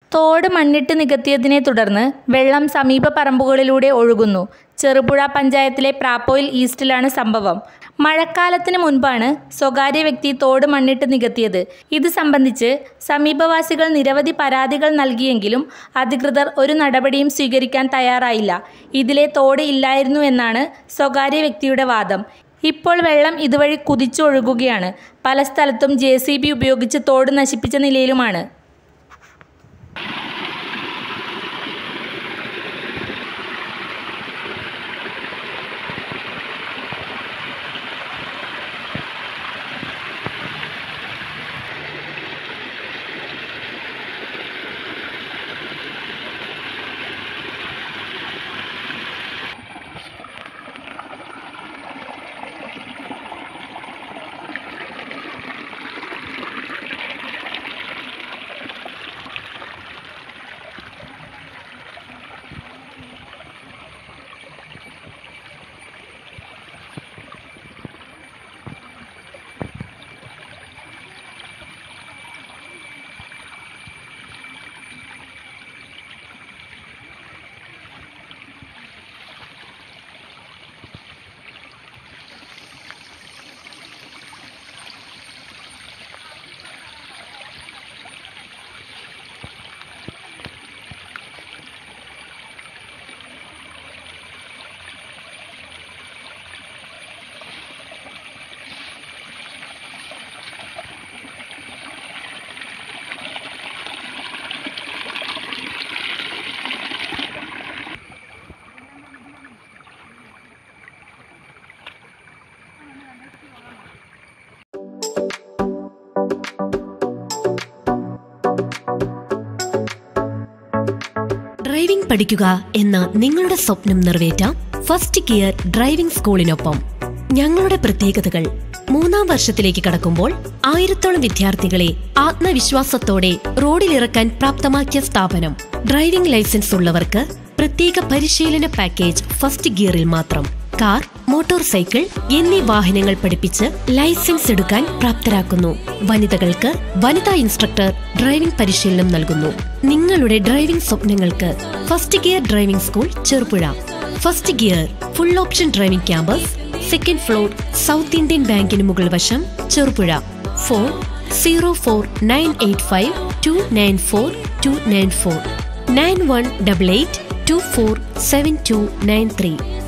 തോട് മണ്ണിട്ട് നികത്തിയതിനെ തുടർന്ന് വെള്ളം സമീപ പറമ്പുകളിലൂടെ ഒഴുകുന്നു ചെറുപുഴ പഞ്ചായത്തിലെ പ്രാപ്പോയിൽ ഈസ്റ്റിലാണ് സംഭവം മഴക്കാലത്തിന് മുൻപാണ് സ്വകാര്യ വ്യക്തി തോട് മണ്ണിട്ട് നികത്തിയത് ഇത് സംബന്ധിച്ച് സമീപവാസികൾ നിരവധി പരാതികൾ നൽകിയെങ്കിലും അധികൃതർ ഒരു നടപടിയും സ്വീകരിക്കാൻ തയ്യാറായില്ല ഇതിലെ തോട് ഇല്ലായിരുന്നു എന്നാണ് സ്വകാര്യ വ്യക്തിയുടെ വാദം ഇപ്പോൾ വെള്ളം ഇതുവഴി കുതിച്ചൊഴുകുകയാണ് പല സ്ഥലത്തും ജെ ഉപയോഗിച്ച് തോട് നശിപ്പിച്ച നിലയിലുമാണ് ഡ്രൈവിംഗ് പഠിക്കുക എന്ന നിങ്ങളുടെ സ്വപ്നം നിറവേറ്റാം ഫസ്റ്റ് ഗിയർ ഡ്രൈവിംഗ് സ്കൂളിനൊപ്പം ഞങ്ങളുടെ പ്രത്യേകതകൾ മൂന്നാം വർഷത്തിലേക്ക് കടക്കുമ്പോൾ ആയിരത്തോളം വിദ്യാർത്ഥികളെ ആത്മവിശ്വാസത്തോടെ റോഡിലിറക്കാൻ പ്രാപ്തമാക്കിയ സ്ഥാപനം ഡ്രൈവിംഗ് ലൈസൻസ് ഉള്ളവർക്ക് പ്രത്യേക പരിശീലന പാക്കേജ് ഫസ്റ്റ് ഗിയറിൽ മാത്രം കാർ മോട്ടോർ സൈക്കിൾ എന്നീ വാഹനങ്ങൾ പഠിപ്പിച്ച് ലൈസൻസ് എടുക്കാൻ പ്രാപ്തരാക്കുന്നു വനിതകൾക്ക് വനിതാ ഇൻസ്ട്രക്ടർ ഡ്രൈവിംഗ് പരിശീലനം നൽകുന്നു നിങ്ങളുടെ ഡ്രൈവിംഗ് സ്വപ്നങ്ങൾക്ക് first gear driving school Cherupuzha first gear full option driving campus second floor south Indian ബാങ്കിന് മുകൾ വശം Cherupuzha phone zero four nine eight five two nine four two nine four nine one double eight two four seven two nine three